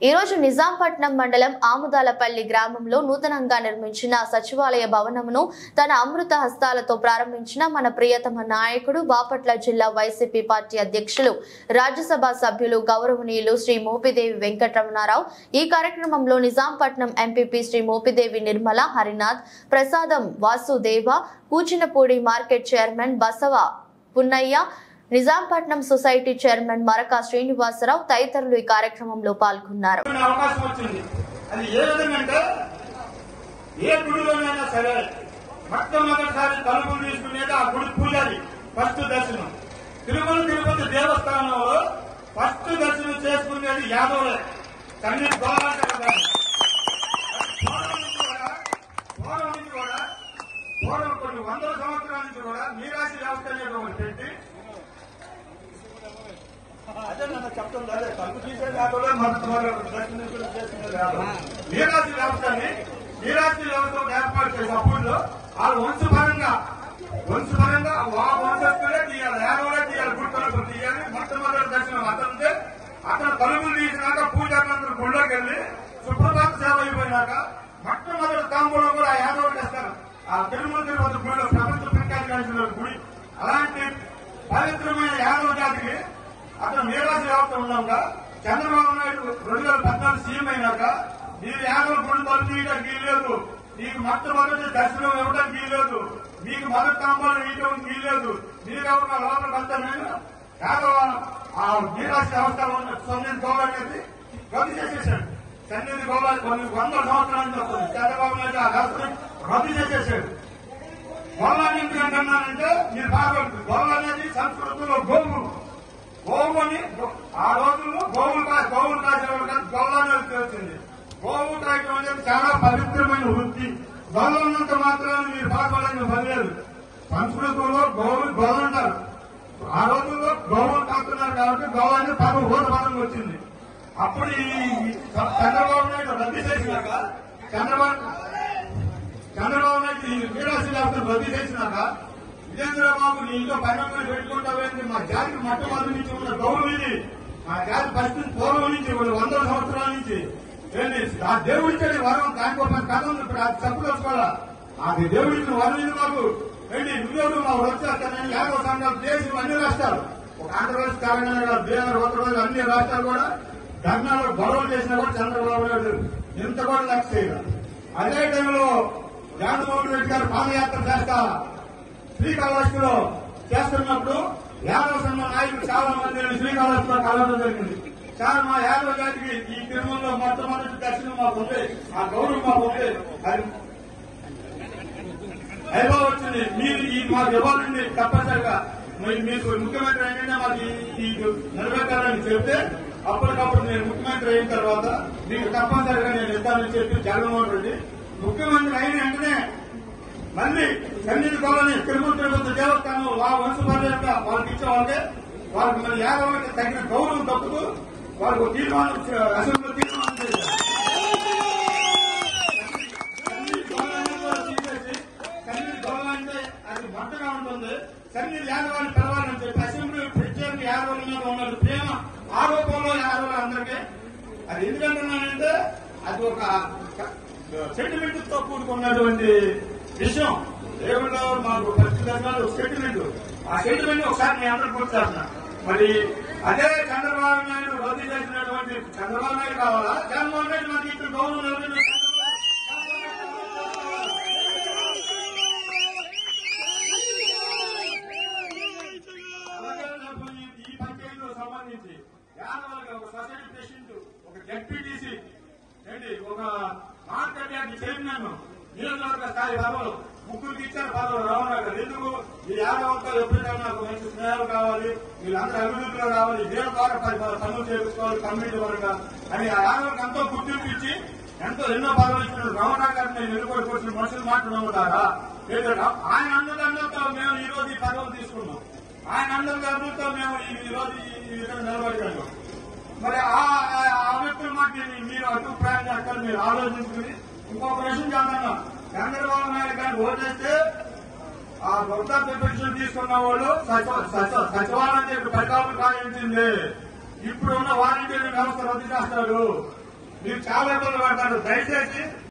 ఈ రోజు నిజాంపట్నం మండలం ఆముదాలపల్లి గ్రామంలో నూతనంగా నిర్మించిన సచివాలయ భవనమును తన అమృత హస్తాలతో ప్రారంభించిన మన ప్రియతమ నాయకుడు బాపట్ల జిల్లా వైసీపీ పార్టీ అధ్యక్షులు రాజ్యసభ సభ్యులు గౌరవనీయులు శ్రీ మోపిదేవి వెంకటరమణారావు ఈ కార్యక్రమంలో Nizampatnam MPP Shri Mopidevi Nirmala Harinath Prasadam Vasudeva Kuchinapudi market chairman Basava Punnaiah Nizampatnam society chairman Maraka Srinivasarao తదితరులు ఈ కార్యక్రమంలో పాల్గొన్నారు కొన్ని అవకాశం వచ్చింది అది ఏ విధంగా అంటే ఏ గుడిలోనైనా సరే మొట్టమొదటిసారి తలుపులు తీసుకునేది ఆ గుడి పూజారి ఫస్ట్ దర్శనం తిరుమల తిరుపతి దేవస్థానంలో ఫస్ట్ దర్శనం చేసుకునేది యాదవులే తల్లి గోవాలకర గారు. పూర్వం నుంచి కూడా పూర్వం నుంచి కూడా పూర్వం కొన్ని వందల సంవత్సరాల నుంచి కూడా మీరాశి వ్యవస్థ అనేది ఒకటి పెట్టి అదే నన్ను చెప్తుంది అదే తలుపు తీసేది యాదవులే మొదటి మొదటి దర్శనం కూడా చేసుకునేది యాదవులే. మీరాశి వ్యవస్థని మీరాశి వ్యవస్థ ఒకటి ఏర్పాటు చేసి అప్పుడులో వాళ్ళు వంశపరంగా వంశపరంగా ఆ వంశస్థులే తీయాలి యాదవులే తీయాలి గుర్తులకు తీయాలి మొట్టమొదటి దర్శనం అతనిదే అతను తలుపులు తీసినాక పూజారులందరూ గుళ్ళోకి వెళ్ళి సుప్రభాత సేవ అయిపోయినాక మొట్టమొదటి తాంబూలం కూడా ఆ యాదవులు చేస్తారు ఆ తిరుమల తిరుపతి గుడిలో ప్రపంచ ప్రఖ్యాతిగాంచిన గుడి అలాంటి పవిత్రమైన యాదవ జాతికి అతను మీరాశి వ్యవస్థ ఉన్నాక చంద్రబాబు నాయుడు రెండు వేల పద్నాలుగు సీఎం అయినాక మీరు యాదవ గుడి తలుపు తీయడానికి వీల్లేదు నీకు మొట్టమొదటి దర్శనం ఇవ్వడానికి వీల్లేదు మీకు మొదటి తాంబూలం ఇవ్వడం వీల్లేదు మీరు ఎవరన్నా లోపలికి వస్తారని యాదవ ఆ మీరాశి వ్యవస్థ ఉన్న సన్నిధి గౌరవం అనేది రద్దు చేసేసాడు సన్నిధి గౌరవం కొన్ని వందల సంవత్సరాల నుంచి వస్తుంది చంద్రబాబు నాయుడు ఆ వ్యవస్థని రద్దు చేసేసాడు గోవాన్ని ఎందుకు అంటున్నానంటే మీరు బాగోదు గోవా అనేది సంస్కృతిలో గోవు గోవు అని గో- ఆ రోజుల్లో గోవులు కా గోవులు కాసేవాళ్ళు కాదు గోవా అనేది వచ్చింది గోవు కాయటం అనేది చాలా పవిత్రమైన వృత్తి గోవ ఉన్నంత మాత్రాన్ని మీరు బాగోలేని పని లేదు సంస్కృతంలో గోవులు గోవు అంటారు ఆ రోజుల్లో గోవులు కాస్తున్నారు కాబట్టి గోవా అనేది పదం హోద పదం వచ్చింది అప్పుడు ఈ చంద్రబాబు నాయుడు రద్దు చేసినాక చంద్రబాబు చంద్రబాబు నాయుడు ఈ మీరాశి వ్యవస్థను రద్దు చేసినాక విజేంద్రబాబు నీ ఇంట్లో పైన పెట్టుకుంటావేంటి మా జాతికి మొట్టమొదటి నుంచి ఉన్న గౌరవం ఇది మా జాతి పరిస్థితి పూర్వం నుంచి కొన్ని వందల సంవత్సరాల నుంచి ఏంటి ఆ దేవుడిచ్చే వరం దానికి ఒక కథ ఉంది ఇప్పుడు అది చెప్పదలుచుకోవాలా అది దేవుడిచ్చిన వరం ఇది మాకు ఏంటి నువ్వు మా వచ్చేస్తానని యాదవ సంఘాలు దేశం అన్ని రాష్ట్రాలు ఒక ఆంధ్రప్రదేశ్ తెలంగాణ కాదు, బీహార్ ఉత్తరప్రదేశ్ అన్ని రాష్ట్రాలు కూడా ధర్నాలు గొడవలు చేసినా కూడా చంద్రబాబు నాయుడు ఇంత కూడా లక్ష్య చేయలేదు అదే టైంలో జగన్మోహన్ రెడ్డి గారు పాదయాత్ర చేస్తా శ్రీకాళహస్తిలో చేస్తున్నప్పుడు యాదవ సంఘ నాయకులు చాలా మంది శ్రీకాళహస్తిలో కలవడం జరిగింది చాలా మా యాదవ జాతికి ఈ తిరుమలలో మొట్టమొదటి దర్శనం మాకు ఉంది ఆ గౌరవం మాకు ఉంది అది అయిపో వచ్చింది మీరు ఈ మాకు ఇవ్వాలండి తప్పనిసరిగా మరి మీకు ముఖ్యమంత్రి ఏంటంటే మాకు ఈ- ఈ నెరవేర్చాలని చెప్తే అప్పటికప్పుడు నేను ముఖ్యమంత్రి అయిన తర్వాత మీకు తప్పనిసరిగా నేను ఇస్తానని చెప్పి జగన్మోహన్ రెడ్డి ముఖ్యమంత్రి అయిన వెంటనే మళ్ళీ సన్నిధి కాలని తిరుమల తిరుపతి దేవస్థానం ఆ వంశపర్యంగా వాళ్ళకి ఇచ్చే వాళ్ళకే వాళ్ళకి మరి యాదవులకి తగిన గౌరవం తప్పుతూ వాళ్ళకు తీర్మానం అసెంబ్లీ తీర్మానం చేశారు సన్నిధి గౌరవాన్ని కూడా తీసేసి సన్నిధి గౌరవాన్ని అది మంటగా ఉంటుంది సన్నిధి యాదవాన్ని పిలవాలని చెప్పి అసెంబ్లీ ప్రత్యేక యాదవుల మీద ఉన్నది ప్రేమ ఆరోపంలో యాదవులు అందరికీ అది ఎందుకంటున్నానంటే అది ఒక సెంటిమెంట్ తో కూడుకున్నటువంటి విషయం దేవుళ్ళ మాకు ప్రతి దశలో సెంటిమెంట్ ఆ సెంటిమెంట్ ఒకసారి నేను అందరూ గుర్తున్నా మరి అదే చంద్రబాబు నాయుడు రద్దు చేసినటువంటి చంద్రబాబు నాయుడు కావాలా జగన్మోహన్ రెడ్డి మనకి ఇక్కడ గౌరవం నిలబడిన అలాగే నాకు ఈ- ఈ పంచాయతీలకు సంబంధించి యాదవులకి ఒక సొసైటీ ప్రెసిడెంట్ ఒక జడ్పీటీసీ ఏంటి ఒక మార్కెట్ యార్డ్ చైర్మన్ నియోజకవర్గ స్థాయి పదవులు ముగ్గురికి ఇచ్చారు పదవులు రామనగర్ ఎందుకు ఈ యాదవంతో ఎప్పుడైనా నాకు మంచి స్నేహాలు కావాలి వీళ్ళందరూ అభివృద్ధిలో రావాలి దేని ద్వారా పది పది పనులు చేయించుకోవాలి కమ్యూనిటీ వరకు అని ఆ యాదవులకు ఎంతో గుర్తింపు ఇచ్చి ఎంతో ఎన్నో పదవులు ఇచ్చిన రమణ గారిని నేను ఎన్నుకోడికి వచ్చిన మనుషులు మాట్లాడతారా లేదంటే ఆయన అన్నదండలతో మేము ఈ రోజు ఈ పదవులు తీసుకున్నాం ఆయన అన్నదండలతో మేము ఈ ఈ రోజు ఈ విధంగా నిలబడగలిగాం మరి ఆ ఆ- ఆ వ్యక్తుల మాట మీరు- మీరు అభిప్రాయం చేస్తారు మీరు ఆలోచించుకుని ఇంకొక విషయం చెప్తాను చంద్రబాబు నాయుడు గారిని ఓటేస్తే ఆ వృద్ధాప్య పెన్షన్ తీసుకున్న వాళ్ళు సచివ- సచివ- సచివాలయం దగ్గర పరికల్పన కాయించింది ఇప్పుడు ఉన్న వాలంటీర్ వ్యవస్థ రద్దు చేస్తాడు మీరు చాలా ఇబ్బంది పడతారు దయచేసి